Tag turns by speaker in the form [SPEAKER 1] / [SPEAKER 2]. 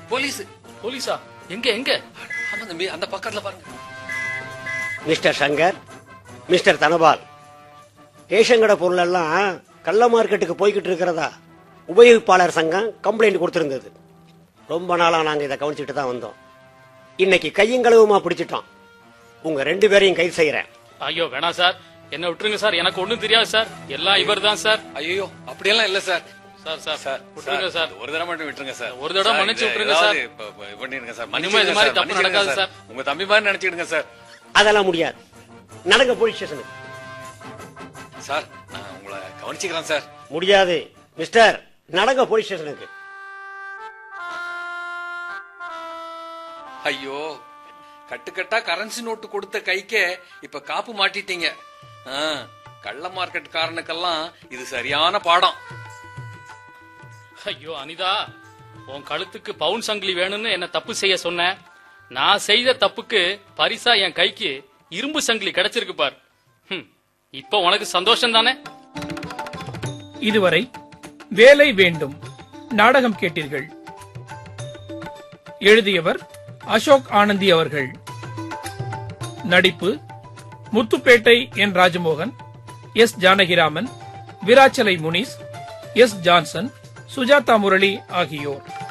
[SPEAKER 1] Police
[SPEAKER 2] போலீஸா எங்க எங்க
[SPEAKER 1] ஆமா தம்பி அந்த பக்கத்துல பாருங்க
[SPEAKER 3] mister Shankar mister Dhanapal ration கடை பொருள் எல்லாம் கள்ள மார்க்கெட்டுக்கு போய்கிட்டு இருக்கிறதா உபயோகிப்பாளர் சங்கம் கம்ப்ளைண்ட் கொடுத்திருந்தது ரொம்ப நாளா நாங்க இதை கவனிச்சுட்டு தான் வந்தோம் இன்னைக்கு கையங்களவுமா பிடிச்சிட்டோம் உங்க ரெண்டு பேரையும் கைது செய்யறேன்
[SPEAKER 2] ஐயோ வேணாம் சார் என்ன விட்டுருங்க சார் எனக்கு ஒண்ணும் தெரியாது சார் எல்லாம் இவர் தான் சார்
[SPEAKER 1] ஐயோ அப்படியெல்லாம் இல்ல சார்
[SPEAKER 2] சார் சார்
[SPEAKER 1] சார்
[SPEAKER 2] விட்டுருங்க சார்
[SPEAKER 1] ஒரு தடவை மட்டும் விட்டுருங்க சார்
[SPEAKER 2] ஒரு தடவை
[SPEAKER 1] சார்,
[SPEAKER 2] மன்னிச்சு
[SPEAKER 1] இது
[SPEAKER 2] விட்டுருங்க
[SPEAKER 1] ஏதாவது
[SPEAKER 2] சார்.
[SPEAKER 1] இப்ப- இப்ப பண்ணிருங்க சார்
[SPEAKER 2] இனிமே இது மாதிரி
[SPEAKER 1] மன்னிச்சிடுங்க
[SPEAKER 2] தப்பு
[SPEAKER 1] சார்,
[SPEAKER 2] நடக்காது
[SPEAKER 1] மன்னிச்சிடுங்க
[SPEAKER 2] சார்.
[SPEAKER 1] உங்க தம்பி மாதிரி நினைச்சிடுங்க சார்
[SPEAKER 3] அதெல்லாம் முடியாது நடங்க போலீஸ் ஸ்டேஷனுக்கு
[SPEAKER 1] சார் நான் உங்களை கவனிச்சுக்கிறேன் சார்
[SPEAKER 3] முடியாது மிஸ்டர் நடங்க போலீஸ் ஸ்டேஷனுக்கு
[SPEAKER 1] ஐயோ கட்டுக்கட்டா கரன்சி நோட்டு கொடுத்த கைக்கே இப்ப காப்பு மாட்டிட்டீங்க ஆ, கள்ள மார்க்கெட் காரனுக்கெல்லாம் இது சரியான பாடம்
[SPEAKER 2] ஐயோ அனிதா உன் கழுத்துக்கு பவுன் சங்கிலி வேணும்னு என்ன தப்பு செய்ய சொன்னேன் நான் செய்த தப்புக்கு பரிசா என் கைக்கு இரும்பு சங்கிலி கிடைச்சிருக்கு பார் ஹம், இப்போ உனக்கு சந்தோஷம் தானே
[SPEAKER 4] இதுவரை வேலை வேண்டும் நாடகம் கேட்டீர்கள் எழுதியவர் அசோக் ஆனந்தி அவர்கள் நடிப்பு Muthupettai N Rajamohan S Janakiraman Virachalai Munis S Johnson Sujatha Murali ஆகியோர்